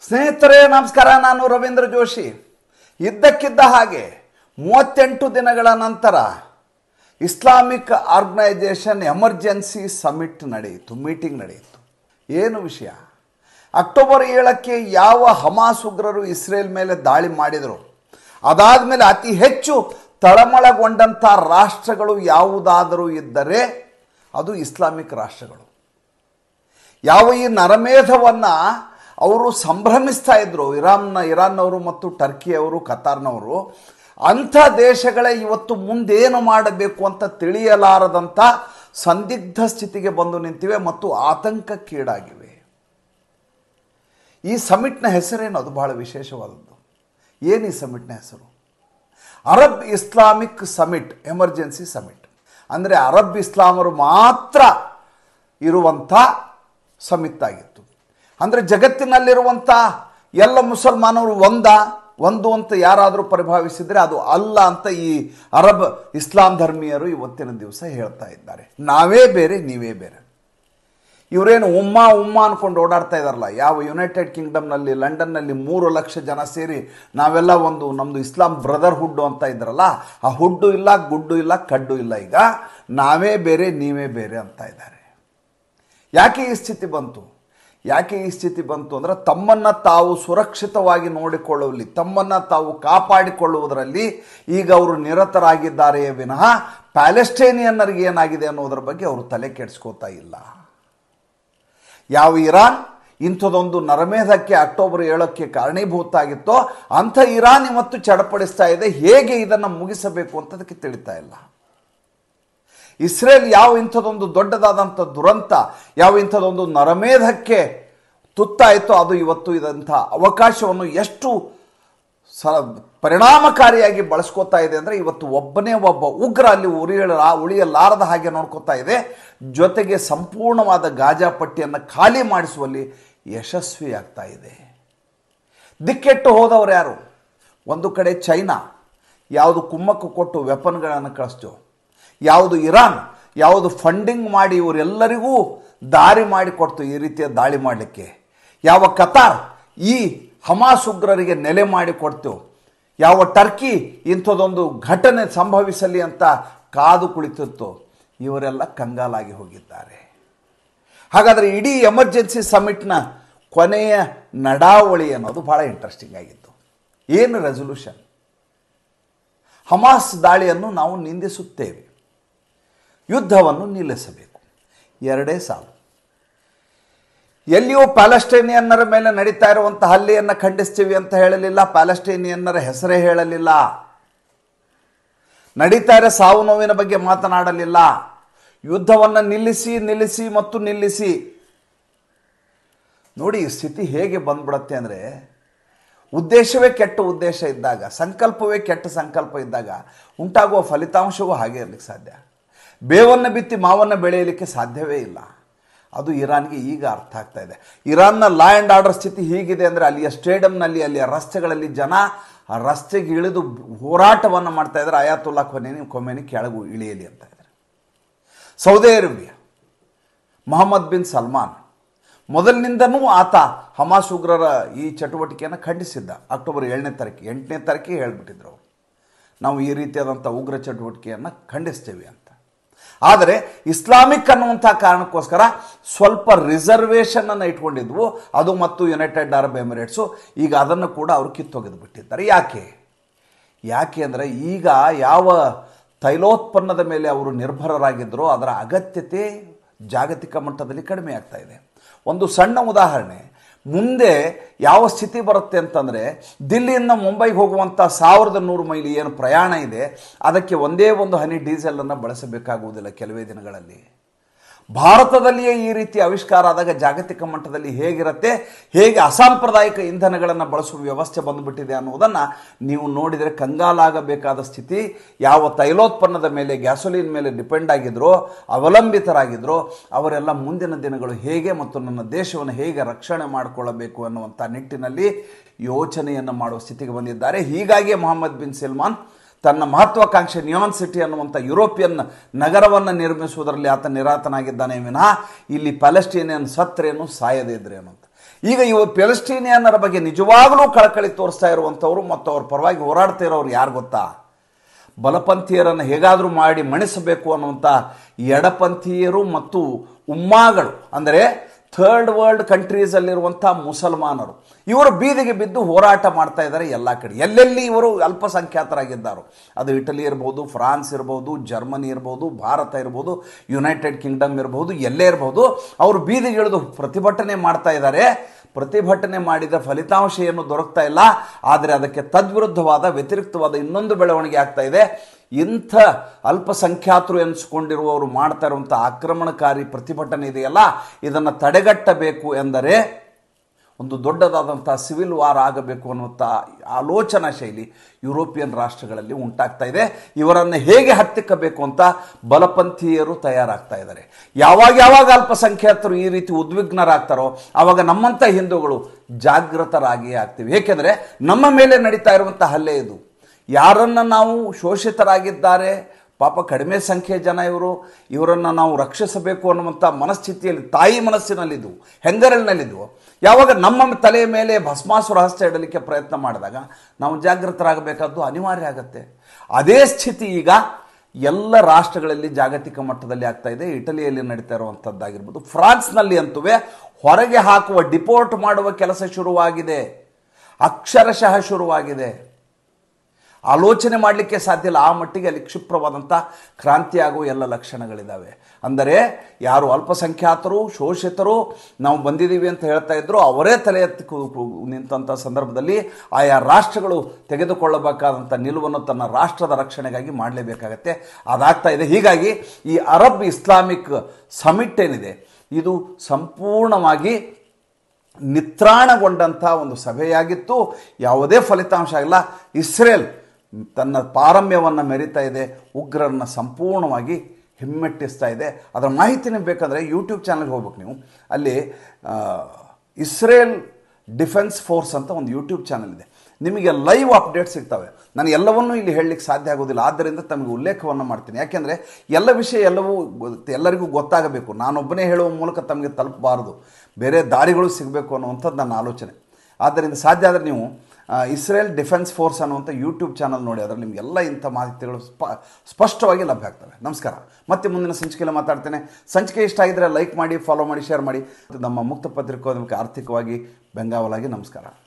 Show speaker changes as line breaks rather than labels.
ಸ್ನೇಹಿತರೇ ನಮಸ್ಕಾರ ನಾನು ರವೀಂದ್ರ ಜೋಶಿ ಇದ್ದಕ್ಕಿದ್ದ ಹಾಗೆ ಮೂವತ್ತೆಂಟು ದಿನಗಳ ನಂತರ ಇಸ್ಲಾಮಿಕ್ ಆರ್ಗನೈಜೇಷನ್ ಎಮರ್ಜೆನ್ಸಿ ಸಮಿಟ್ ನಡೆಯಿತು ಮೀಟಿಂಗ್ ನಡೆಯಿತು ಏನು ವಿಷಯ ಅಕ್ಟೋಬರ್ ಏಳಕ್ಕೆ ಯಾವ ಹಮಾಸ್ ಉಗ್ರರು ಇಸ್ರೇಲ್ ಮೇಲೆ ದಾಳಿ ಮಾಡಿದರು ಅದಾದ ಮೇಲೆ ಅತಿ ಹೆಚ್ಚು ತಳಮಳಗೊಂಡಂಥ ರಾಷ್ಟ್ರಗಳು ಯಾವುದಾದರೂ ಇದ್ದರೆ ಅದು ಇಸ್ಲಾಮಿಕ್ ರಾಷ್ಟ್ರಗಳು ಯಾವ ಈ ನರಮೇಧವನ್ನು ಅವರು ಸಂಭ್ರಮಿಸ್ತಾ ಇದ್ರು ಇರಾನ್ನ ಇರಾನ್ನವರು ಮತ್ತು ಟರ್ಕಿಯವರು ಕತಾರ್ನವರು ಅಂಥ ದೇಶಗಳೇ ಇವತ್ತು ಮುಂದೇನು ಮಾಡಬೇಕು ಅಂತ ತಿಳಿಯಲಾರದಂಥ ಸಂದಿಗ್ಧ ಸ್ಥಿತಿಗೆ ಬಂದು ನಿಂತಿವೆ ಮತ್ತು ಆತಂಕಕ್ಕೀಡಾಗಿವೆ ಈ ಸಮಿಟ್ನ ಹೆಸರೇನು ಅದು ಬಹಳ ವಿಶೇಷವಾದದ್ದು ಏನು ಈ ಸಮಿಟ್ನ ಹೆಸರು Arab Islamic summit emergency summit ಅಂದರೆ ಅರಬ್ ಇಸ್ಲಾಮರು ಮಾತ್ರ ಇರುವಂಥ ಸಮಿತ್ ಆಗಿತ್ತು ಅಂದರೆ ಜಗತ್ತಿನಲ್ಲಿರುವಂಥ ಎಲ್ಲ ಮುಸಲ್ಮಾನರು ಒಂದ ಒಂದು ಅಂತ ಯಾರಾದರೂ ಪರಿಭಾವಿಸಿದರೆ ಅದು ಅಲ್ಲ ಅಂತ ಈ ಅರಬ್ ಇಸ್ಲಾಂ ಧರ್ಮೀಯರು ಇವತ್ತಿನ ದಿವಸ ಹೇಳ್ತಾ ಇದ್ದಾರೆ ನಾವೇ ಬೇರೆ ನೀವೇ ಬೇರೆ ಇವರೇನು ಉಮ್ಮ ಉಮ್ಮ ಅನ್ಕೊಂಡು ಓಡಾಡ್ತಾ ಇದಾರಲ್ಲ ಯಾವ ಯುನೈಟೆಡ್ ಕಿಂಗ್ಡಮ್ನಲ್ಲಿ ಲಂಡನ್ನಲ್ಲಿ ಮೂರು ಲಕ್ಷ ಜನ ಸೇರಿ ನಾವೆಲ್ಲ ಒಂದು ನಮ್ಮದು ಇಸ್ಲಾಂ ಬ್ರದರ್ಹುಡ್ಡು ಅಂತ ಇದ್ರಲ್ಲ ಆ ಹುಡ್ಡು ಇಲ್ಲ ಗುಡ್ಡು ಇಲ್ಲ ಕಡ್ಡು ಇಲ್ಲ ಈಗ ನಾವೇ ಬೇರೆ ನೀವೇ ಬೇರೆ ಅಂತ ಇದ್ದಾರೆ ಯಾಕೆ ಈ ಸ್ಥಿತಿ ಬಂತು ಯಾಕೆ ಈ ಸ್ಥಿತಿ ಬಂತು ಅಂದರೆ ತಮ್ಮನ್ನು ತಾವು ಸುರಕ್ಷಿತವಾಗಿ ನೋಡಿಕೊಳ್ಳುವಲ್ಲಿ ತಮ್ಮನ್ನು ತಾವು ಕಾಪಾಡಿಕೊಳ್ಳುವುದರಲ್ಲಿ ಈಗ ಅವರು ನಿರತರಾಗಿದ್ದಾರೆಯೇ ವಿನಃ ಪ್ಯಾಲೆಸ್ಟೈನಿಯನ್ನರಿಗೆ ಏನಾಗಿದೆ ಅನ್ನೋದರ ಬಗ್ಗೆ ಅವರು ತಲೆ ಕೆಡಿಸ್ಕೋತಾ ಇಲ್ಲ ಯಾವ ಇರಾನ್ ಇಂಥದೊಂದು ನರಮೇಧಕ್ಕೆ ಅಕ್ಟೋಬರ್ ಏಳಕ್ಕೆ ಕಾರಣೀಭೂತ ಆಗಿತ್ತೋ ಅಂಥ ಇರಾನ್ ಇವತ್ತು ಚಡಪಡಿಸ್ತಾ ಇದೆ ಹೇಗೆ ಇದನ್ನು ಮುಗಿಸಬೇಕು ಅಂತ ಅದಕ್ಕೆ ತಿಳಿತಾ ಇಲ್ಲ ಇಸ್ರೇಲ್ ಯಾವ ಇಂಥದೊಂದು ದೊಡ್ಡದಾದಂಥ ದುರಂತ ಯಾವ ಇಂಥದೊಂದು ನರಮೇಧಕ್ಕೆ ತುತ್ತಾಯಿತೋ ಅದು ಇವತ್ತು ಇದಂಥ ಅವಕಾಶವನ್ನು ಎಷ್ಟು ಸ ಪರಿಣಾಮಕಾರಿಯಾಗಿ ಬಳಸ್ಕೋತಾ ಇದೆ ಅಂದರೆ ಇವತ್ತು ಒಬ್ಬನೇ ಒಬ್ಬ ಉಗ್ರ ಅಲ್ಲಿ ಉರಿಯಲ ಉಳಿಯಲಾರದ ಹಾಗೆ ನೋಡ್ಕೋತಾ ಇದೆ ಜೊತೆಗೆ ಸಂಪೂರ್ಣವಾದ ಗಾಜಾ ಪಟ್ಟಿಯನ್ನು ಖಾಲಿ ಮಾಡಿಸುವಲ್ಲಿ ಯಶಸ್ವಿಯಾಗ್ತಾ ಇದೆ ದಿಕ್ಕೆಟ್ಟು ಹೋದವರು ಯಾರು ಒಂದು ಕಡೆ ಚೈನಾ ಯಾವುದು ಕುಮ್ಮಕ್ಕು ಕೊಟ್ಟು ವೆಪನ್ಗಳನ್ನು ಕಳಿಸ್ತು ಯಾವುದು ಇರಾನ್ ಯಾವುದು ಫಂಡಿಂಗ್ ಮಾಡಿ ಇವರೆಲ್ಲರಿಗೂ ದಾರಿ ಮಾಡಿಕೊಡ್ತು ಈ ರೀತಿಯ ದಾಳಿ ಮಾಡಲಿಕ್ಕೆ ಯಾವ ಕತಾರ್ ಈ ಹಮಾಸ್ ಉಗ್ರರಿಗೆ ನೆಲೆ ಮಾಡಿಕೊಡ್ತು ಯಾವ ಟರ್ಕಿ ಇಂಥದ್ದೊಂದು ಘಟನೆ ಸಂಭವಿಸಲಿ ಅಂತ ಕಾದು ಕುಳಿತಿತ್ತು ಇವರೆಲ್ಲ ಕಂಗಾಲಾಗಿ ಹೋಗಿದ್ದಾರೆ ಹಾಗಾದರೆ ಇಡೀ ಎಮರ್ಜೆನ್ಸಿ ಸಮಿಟ್ನ ಕೊನೆಯ ನಡಾವಳಿ ಅನ್ನೋದು ಭಾಳ ಇಂಟ್ರೆಸ್ಟಿಂಗ್ ಆಗಿತ್ತು ಏನು ರೆಸೊಲ್ಯೂಷನ್ ಹಮಾಸ್ ದಾಳಿಯನ್ನು ನಾವು ನಿಂದಿಸುತ್ತೇವೆ ಯುದ್ಧವನ್ನು ನಿಲ್ಲಿಸಬೇಕು ಎರಡೇ ಸಾಲು ಎಲ್ಲಿಯೂ ಪ್ಯಾಲೆಸ್ಟೈನಿಯನ್ನರ ಮೇಲೆ ನಡೀತಾ ಇರುವಂಥ ಹಲ್ಲೆಯನ್ನು ಖಂಡಿಸ್ತೀವಿ ಅಂತ ಹೇಳಲಿಲ್ಲ ಪ್ಯಾಲೆಸ್ಟೈನಿಯನ್ನರ ಹೆಸರೇ ಹೇಳಲಿಲ್ಲ ನಡೀತಾ ಇರೋ ಸಾವು ನೋವಿನ ಬಗ್ಗೆ ಮಾತನಾಡಲಿಲ್ಲ ಯುದ್ಧವನ್ನು ನಿಲ್ಲಿಸಿ ನಿಲ್ಲಿಸಿ ಮತ್ತು ನಿಲ್ಲಿಸಿ ನೋಡಿ ಈ ಸ್ಥಿತಿ ಹೇಗೆ ಬಂದ್ಬಿಡತ್ತೆ ಅಂದರೆ ಉದ್ದೇಶವೇ ಕೆಟ್ಟ ಉದ್ದೇಶ ಇದ್ದಾಗ ಸಂಕಲ್ಪವೇ ಕೆಟ್ಟ ಸಂಕಲ್ಪ ಇದ್ದಾಗ ಉಂಟಾಗುವ ಫಲಿತಾಂಶವೂ ಹಾಗೆ ಇರಲಿಕ್ಕೆ ಸಾಧ್ಯ ಬೇವನ್ನು ಬಿತ್ತಿ ಮಾವನ್ನು ಬೆಳೆಯಲಿಕ್ಕೆ ಸಾಧ್ಯವೇ ಇಲ್ಲ ಅದು ಇರಾನ್ಗೆ ಈಗ ಅರ್ಥ ಆಗ್ತಾ ಇದೆ ಇರಾನ್ನ ಲಾ ಆ್ಯಂಡ್ ಆರ್ಡರ್ ಸ್ಥಿತಿ ಹೀಗಿದೆ ಅಂದರೆ ಅಲ್ಲಿಯ ಸ್ಟೇಡಿಯಂನಲ್ಲಿ ಅಲ್ಲಿಯ ರಸ್ತೆಗಳಲ್ಲಿ ಜನ ಆ ರಸ್ತೆಗೆ ಇಳಿದು ಹೋರಾಟವನ್ನು ಮಾಡ್ತಾ ಇದ್ದಾರೆ ಅಯಾತುಲ್ಲಾ ಕೊನೆನಿ ಕೊಮೆನಿ ಕೆಳಗು ಇಳಿಯಲಿ ಅಂತ ಇದ್ದಾರೆ Saudi Arabia Mohammed bin Salman ಮೊದಲಿನಿಂದನೂ ಆತ ಹಮಾಸ್ ಉಗ್ರರ ಈ ಚಟುವಟಿಕೆಯನ್ನು ಖಂಡಿಸಿದ್ದ ಅಕ್ಟೋಬರ್ ಏಳನೇ ತಾರೀಕು ಎಂಟನೇ ತಾರೀಕಿಗೆ ಹೇಳಿಬಿಟ್ಟಿದ್ರು ಅವರು ನಾವು ಈ ರೀತಿಯಾದಂಥ ಉಗ್ರ ಚಟುವಟಿಕೆಯನ್ನು ಖಂಡಿಸ್ತೇವೆ ಅಂತ ಆದರೆ ಇಸ್ಲಾಮಿಕ್ ಅನ್ನುವಂಥ ಕಾರಣಕ್ಕೋಸ್ಕರ ಸ್ವಲ್ಪ ರಿಸರ್ವೇಷನನ್ನು ಇಟ್ಕೊಂಡಿದ್ವು ಅದು ಮತ್ತು ಯುನೈಟೆಡ್ ಅರಬ್ ಎಮಿರೇಟ್ಸು ಈಗ ಅದನ್ನು ಕೂಡ ಅವರು ಕಿತ್ತೊಗೆದು ಬಿಟ್ಟಿದ್ದಾರೆ ಯಾಕೆ ಯಾಕೆ ಅಂದರೆ ಈಗ ಯಾವ ತೈಲೋತ್ಪನ್ನದ ಮೇಲೆ ಅವರು ನಿರ್ಭರರಾಗಿದ್ದರೋ ಅದರ ಅಗತ್ಯತೆ ಜಾಗತಿಕ ಮಟ್ಟದಲ್ಲಿ ಕಡಿಮೆ ಆಗ್ತಾ ಇದೆ ಒಂದು ಸಣ್ಣ ಉದಾಹರಣೆ ಮುಂದೆ ಯಾವ ಸ್ಥಿತಿ ಬರುತ್ತೆ ಅಂತಂದರೆ ದಿಲ್ಲಿಯಿಂದ ಮುಂಬೈಗೆ ಹೋಗುವಂಥ ಸಾವಿರದ ನೂರು ಮೈಲಿ ಏನು ಪ್ರಯಾಣ ಇದೆ ಅದಕ್ಕೆ ಒಂದೇ ಒಂದು ಹನಿ ಡೀಸೆಲನ್ನು ಬಳಸಬೇಕಾಗುವುದಿಲ್ಲ ಕೆಲವೇ ದಿನಗಳಲ್ಲಿ ಭಾರತದಲ್ಲಿಯೇ ಈ ರೀತಿ ಆವಿಷ್ಕಾರ ಆದಾಗ ಜಾಗತಿಕ ಮಟ್ಟದಲ್ಲಿ ಹೇಗಿರುತ್ತೆ ಹೇಗೆ ಅಸಾಂಪ್ರದಾಯಿಕ ಇಂಧನಗಳನ್ನು ಬಳಸುವ ವ್ಯವಸ್ಥೆ ಬಂದುಬಿಟ್ಟಿದೆ ಅನ್ನೋದನ್ನು ನೀವು ನೋಡಿದರೆ ಕಂಗಾಲಾಗಬೇಕಾದ ಸ್ಥಿತಿ ಯಾವ ತೈಲೋತ್ಪನ್ನದ ಮೇಲೆ ಗ್ಯಾಸೋಲಿನ್ ಮೇಲೆ ಡಿಪೆಂಡ್ ಆಗಿದ್ರೋ ಅವಲಂಬಿತರಾಗಿದ್ರೋ ಅವರೆಲ್ಲ ಮುಂದಿನ ದಿನಗಳು ಹೇಗೆ ಮತ್ತು ನನ್ನ ದೇಶವನ್ನು ಹೇಗೆ ರಕ್ಷಣೆ ಮಾಡಿಕೊಳ್ಳಬೇಕು ಅನ್ನುವಂಥ ನಿಟ್ಟಿನಲ್ಲಿ ಯೋಚನೆಯನ್ನು ಮಾಡುವ ಸ್ಥಿತಿಗೆ ಬಂದಿದ್ದಾರೆ ಹೀಗಾಗಿ ಮೊಹಮ್ಮದ್ ಬಿನ್ ಸಲ್ಮಾನ್ ತನ್ನ ಮಹತ್ವಾಕಾಂಕ್ಷೆ ನಿಯಾನ್ ಸಿಟಿ ಅನ್ನುವಂಥ ಯುರೋಪಿಯನ್ ನಗರವನ್ನು ನಿರ್ಮಿಸುವುದರಲ್ಲಿ ಆತ ನಿರಾತನಾಗಿದ್ದಾನೆ ವಿನಃ ಇಲ್ಲಿ ಪ್ಯಾಲೆಸ್ಟೀನಿಯನ್ ಸತ್ರೇನು ಸಾಯದೇ ಇದ್ರೇನು ಅಂತ ಈಗ ಇವ ಪ್ಯಾಲೆಸ್ಟೀನಿಯನ್ನರ ಬಗ್ಗೆ ನಿಜವಾಗಲೂ ಕಳಕಳಿ ತೋರಿಸ್ತಾ ಇರುವಂಥವ್ರು ಮತ್ತು ಅವ್ರ ಪರವಾಗಿ ಹೋರಾಡ್ತಾ ಇರೋರು ಯಾರು ಗೊತ್ತಾ ಬಲಪಂಥೀಯರನ್ನು ಹೇಗಾದರೂ ಮಾಡಿ ಮಣಿಸಬೇಕು ಅನ್ನುವಂಥ ಎಡಪಂಥೀಯರು ಮತ್ತು ಉಮ್ಮಾಗಳು ಅಂದರೆ ಥರ್ಡ್ ವರ್ಲ್ಡ್ ಕಂಟ್ರೀಸಲ್ಲಿರುವಂಥ ಮುಸಲ್ಮಾನರು ಇವರು ಬೀದಿಗೆ ಬಿದ್ದು ಹೋರಾಟ ಮಾಡ್ತಾ ಇದ್ದಾರೆ ಎಲ್ಲ ಕಡೆ ಎಲ್ಲೆಲ್ಲಿ ಇವರು ಅಲ್ಪಸಂಖ್ಯಾತರಾಗಿದ್ದಾರೋ ಅದು ಇಟಲಿ ಇರ್ಬೋದು ಫ್ರಾನ್ಸ್ ಇರ್ಬೋದು ಜರ್ಮನಿ ಇರ್ಬೋದು ಭಾರತ ಇರ್ಬೋದು ಯುನೈಟೆಡ್ ಕಿಂಗ್ಡಮ್ ಇರ್ಬೋದು ಎಲ್ಲೇ ಇರ್ಬೋದು ಅವರು ಬೀದಿಗೆ ಇಳಿದು ಪ್ರತಿಭಟನೆ ಮಾಡ್ತಾ ಇದ್ದಾರೆ ಪ್ರತಿಭಟನೆ ಮಾಡಿದ ಫಲಿತಾಂಶ ಏನು ದೊರಕ್ತಾ ಇಲ್ಲ ಆದರೆ ಅದಕ್ಕೆ ತದ್ವಿರುದ್ಧವಾದ ವ್ಯತಿರಿಕ್ತವಾದ ಇನ್ನೊಂದು ಬೆಳವಣಿಗೆ ಆಗ್ತಾ ಇದೆ ಇಂಥ ಅಲ್ಪಸಂಖ್ಯಾತರು ಎನಿಸ್ಕೊಂಡಿರುವವರು ಮಾಡ್ತಾ ಇರುವಂಥ ಆಕ್ರಮಣಕಾರಿ ಪ್ರತಿಭಟನೆ ಇದೆಯಲ್ಲ ಇದನ್ನು ತಡೆಗಟ್ಟಬೇಕು ಎಂದರೆ ಒಂದು ದೊಡ್ಡದಾದಂಥ ಸಿವಿಲ್ ವಾರ್ ಆಗಬೇಕು ಅನ್ನುವಂಥ ಆಲೋಚನಾ ಶೈಲಿ ಯುರೋಪಿಯನ್ ರಾಷ್ಟ್ರಗಳಲ್ಲಿ ಉಂಟಾಗ್ತಾ ಇದೆ ಇವರನ್ನು ಹೇಗೆ ಹತ್ತಿಕ್ಕಬೇಕು ಅಂತ ಬಲಪಂಥೀಯರು ತಯಾರಾಗ್ತಾ ಇದ್ದಾರೆ ಯಾವಾಗ ಯಾವಾಗ ಅಲ್ಪಸಂಖ್ಯಾತರು ಈ ರೀತಿ ಉದ್ವಿಗ್ನರಾಗ್ತಾರೋ ಆವಾಗ ನಮ್ಮಂಥ ಹಿಂದೂಗಳು ಜಾಗೃತರಾಗಿಯೇ ಆಗ್ತೀವಿ ಏಕೆಂದರೆ ನಮ್ಮ ಮೇಲೆ ನಡೀತಾ ಇರುವಂಥ ಹಲ್ಲೆ ಇದು ಯಾರನ್ನು ನಾವು ಶೋಷಿತರಾಗಿದ್ದಾರೆ ಪಾಪ ಕಡಿಮೆ ಸಂಖ್ಯೆಯ ಜನ ಇವರು ಇವರನ್ನು ನಾವು ರಕ್ಷಿಸಬೇಕು ಅನ್ನುವಂಥ ಮನಸ್ಥಿತಿಯಲ್ಲಿ ತಾಯಿ ಮನಸ್ಸಿನಲ್ಲಿದ್ದು ಹೆಂಗರಳಿನಲ್ಲಿದ್ದು ಯಾವಾಗ ನಮ್ಮ ತಲೆಯ ಮೇಲೆ ಭಸ್ಮಾಸುರ ಹಸ್ತ ಇಡಲಿಕ್ಕೆ ಪ್ರಯತ್ನ ಮಾಡಿದಾಗ ನಾವು ಜಾಗೃತರಾಗಬೇಕಾದ್ದು ಅನಿವಾರ್ಯ ಆಗುತ್ತೆ ಅದೇ ಸ್ಥಿತಿ ಈಗ ಎಲ್ಲ ರಾಷ್ಟ್ರಗಳಲ್ಲಿ ಜಾಗತಿಕ ಮಟ್ಟದಲ್ಲಿ ಆಗ್ತಾ ಇದೆ ಇಟಲಿಯಲ್ಲಿ ನಡೀತಾ ಇರುವಂಥದ್ದಾಗಿರ್ಬೋದು ಫ್ರಾನ್ಸ್ನಲ್ಲಿ ಅಂತೂ ಹೊರಗೆ ಹಾಕುವ ಡಿಪೋರ್ಟ್ ಮಾಡುವ ಕೆಲಸ ಶುರುವಾಗಿದೆ ಅಕ್ಷರಶಃ ಶುರುವಾಗಿದೆ ಆಲೋಚನೆ ಮಾಡಲಿಕ್ಕೆ ಸಾಧ್ಯ ಇಲ್ಲ ಆ ಮಟ್ಟಿಗೆ ಅಲ್ಲಿ ಕ್ಷಿಪ್ರವಾದಂಥ ಕ್ರಾಂತಿಯಾಗುವ ಎಲ್ಲ ಲಕ್ಷಣಗಳಿದ್ದಾವೆ ಅಂದರೆ ಯಾರು ಅಲ್ಪಸಂಖ್ಯಾತರು ಶೋಷಿತರು ನಾವು ಬಂದಿದ್ದೀವಿ ಅಂತ ಹೇಳ್ತಾ ಇದ್ರು ಅವರೇ ತಲೆ ಎತ್ತಿ ಕು- ಕು- ನಿಂತಹ ಸಂದರ್ಭದಲ್ಲಿ ಆಯಾ ರಾಷ್ಟ್ರಗಳು ತೆಗೆದುಕೊಳ್ಳಬೇಕಾದಂಥ ನಿಲುವನ್ನು ತನ್ನ ರಾಷ್ಟ್ರದ ರಕ್ಷಣೆಗಾಗಿ ಮಾಡಲೇಬೇಕಾಗತ್ತೆ ಅದಾಗ್ತಾ ಇದೆ ಹೀಗಾಗಿ ಈ ಅರಬ್ ಇಸ್ಲಾಮಿಕ್ ಸಮಿಟ್ ಏನಿದೆ ಇದು ಸಂಪೂರ್ಣವಾಗಿ ನಿತ್ರಾಣಗೊಂಡಂಥ ಒಂದು ಸಭೆಯಾಗಿತ್ತು ಯಾವುದೇ ಫಲಿತಾಂಶ ಆಗಿಲ್ಲ ಇಸ್ರೇಲ್ ತನ್ನ ಪಾರಮ್ಯವನ್ನು ಮೆರಿತಾ ಇದೆ ಉಗ್ರರನ್ನ ಸಂಪೂರ್ಣವಾಗಿ ಹಿಮ್ಮೆಟ್ಟಿಸ್ತಾ ಇದೆ ಅದರ ಮಾಹಿತಿ ನಿಮ್ಗೆ ಬೇಕಂದರೆ ಯೂಟ್ಯೂಬ್ ಚಾನಲ್ಗೆ ಹೋಗ್ಬೇಕು ನೀವು ಅಲ್ಲಿ ಆ, ಇಸ್ರೇಲ್ ಡಿಫೆನ್ಸ್ ಫೋರ್ಸ್ ಅಂತ ಒಂದು ಯೂಟ್ಯೂಬ್ ಚಾನಲ್ ಇದೆ ನಿಮಗೆ ಲೈವ್ ಅಪ್ಡೇಟ್ ಸಿಗ್ತವೆ ನಾನು ಎಲ್ಲವನ್ನೂ ಇಲ್ಲಿ ಹೇಳಲಿಕ್ಕೆ ಸಾಧ್ಯ ಆಗೋದಿಲ್ಲ ಆದ್ದರಿಂದ ತಮಗೆ ಉಲ್ಲೇಖವನ್ನು ಮಾಡ್ತೀನಿ ಯಾಕೆಂದರೆ ಎಲ್ಲ ವಿಷಯ ಎಲ್ಲವೂ ಗೊ- ಎಲ್ಲರಿಗೂ ಗೊತ್ತಾಗಬೇಕು ನಾನೊಬ್ಬನೇ ಹೇಳುವ ಮೂಲಕ ತಮಗೆ ತಲುಪಬಾರದು ಬೇರೆ ದಾರಿಗಳು ಸಿಗಬೇಕು ಅನ್ನುವಂಥದ್ದು ನನ್ನ ಆಲೋಚನೆ ಆದ್ದರಿಂದ ಸಾಧ್ಯ ಆದರೆ ನೀವು ಆ, ಇಸ್ರೇಲ್ ಡಿಫೆನ್ಸ್ ಫೋರ್ಸ್ ಅನ್ನುವಂಥ ಯೂಟ್ಯೂಬ್ ಚಾನಲ್ ನೋಡಿ ಅದರಲ್ಲಿ ನಿಮಗೆಲ್ಲ ಇಂಥ ಮಾಹಿತಿಗಳು ಸ್ಪ ಸ್ಪಷ್ಟವಾಗಿ ಲಭ್ಯ ಆಗ್ತವೆ ನಮಸ್ಕಾರ ಮತ್ತೆ ಮುಂದಿನ ಸಂಚಿಕೆಯಲ್ಲಿ ಮಾತಾಡ್ತೇನೆ ಸಂಚಿಕೆ ಇಷ್ಟ ಆಗಿದ್ರೆ ಲೈಕ್ ಮಾಡಿ ಫಾಲೋ ಮಾಡಿ ಶೇರ್ ಮಾಡಿ ನಮ್ಮ ಮುಕ್ತ ಪತ್ರಿಕೋದ್ಯಮಕ್ಕೆ ಆರ್ಥಿಕವಾಗಿ ಬೆಂಗಾವಲಾಗಿ ನಮಸ್ಕಾರ